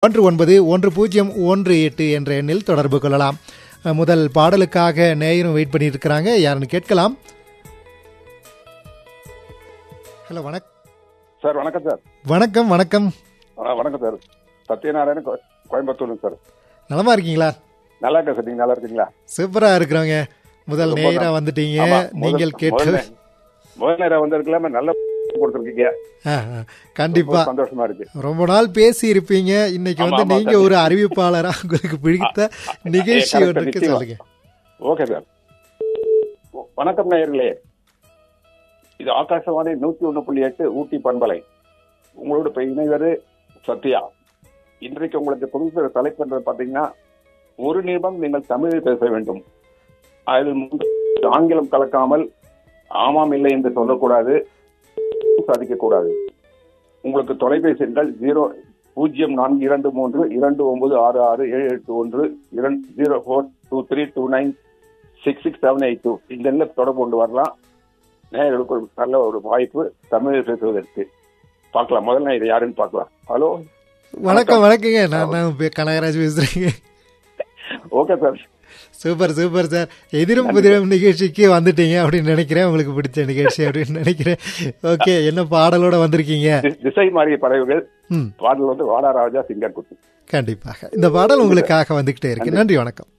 ஒன்று ஒன்பது ஒன்று பூஜ்ஜியம் ஒன்று எட்டு என்ற எண்ணில் தொடர்பு கொள்ளலாம் அஹ், முதல் பாடலுக்காக நேயரும் வெயிட் பண்ணிட்டு இருக்கிறாங்க யாருன்னு கேட்கலாம் ஹலோ வணக்கம் சார் வணக்கம் சார் வணக்கம் வணக்கம் ஆ, வணக்கம் சார் சத்யநாராயணன் கோ- கோயம்புத்தூர் சார் நலமா இருக்கீங்களா நல்லா இருக்கேன் சார் நீங்க நல்லா இருக்கீங்களா சூப்பரா இருக்கிறவங்க முதல் ரொம்ப நேரா நன்றி. வந்துட்டீங்க ஆமா, நீங்கள் முதல்- கேட்டு முதல்ல- முதல் நேரம் வந்திருக்கலாம நல்ல கொடுத்துருக்கீங்க ஆ, ஆ, கண்டிப்பா ரொம்ப சந்தோஷமா இருக்கு ரொம்ப நாள் பேசி இருப்பீங்க இன்னைக்கு ஆமா, வந்து ஆமா, நீங்க சார். ஒரு அறிவிப்பாளரா உங்களுக்கு பிடித்த நிகழ்ச்சி correct, ஒன்றுக்கு நிச்சயமா. சொல்லுங்க ஓகே சார் வணக்கம் நேயர்களே இது ஆகாசவாணி நூத்தி ஒண்ணு புள்ளி எட்டு ஊட்டி பண்பலை உங்களோட இப்ப இணைவது சத்யா இன்றைக்கு உங்களுக்கு புதுசு தலைப்பு என்றது பாத்தீங்கன்னா ஒரு நிமிடம் நீங்கள் தமிழில் பேச வேண்டும் அதில் முன்பு ஆங்கிலம் கலக்காமல் ஆமாம் இல்லை என்று சொல்லக்கூடாது சாதிக்கக்கூடாது உங்களுக்கு தொலைபேசி எண்கள் ஜீரோ பூஜ்ஜியம் நான்கு இரண்டு மூன்று இரண்டு ஒன்பது ஆறு ஆறு ஏழு எட்டு ஒன்று இரண்டு zero four two three two nine six six seven eight two இந்த எண்ணில் தொடர்பு கொண்டு வரலாம் நேயர்களுக்கு ஒரு நல்ல ஒரு வாய்ப்பு தமிழில் பேசுவதற்கு பார்க்கலாம் முதல்ல இதை யாருன்னு பார்க்கலாம் ஹலோ வணக்கம் வணக்கங்க நான் தான் பே- கனகராஜ் பேசுறேங்க okay sir super super sir எதிரும் புதிரும் நிகழ்ச்சிக்கு வந்துட்டீங்க அப்படின்னு நினைக்கிறேன் உங்களுக்கு பிடிச்ச நிகழ்ச்சி அப்படின்னு நினைக்கிறேன் ஓகே என்ன பாடலோட வந்திருக்கீங்க தி- திசை மாறிய பறவைகள் ம் பாடல் வந்து வாடா ராஜா சிங்கர் குட்டி கண்டிப்பாக இந்த பாடல் உங்களுக்காக வந்துகிட்டே இருக்கு நன்றி வணக்கம்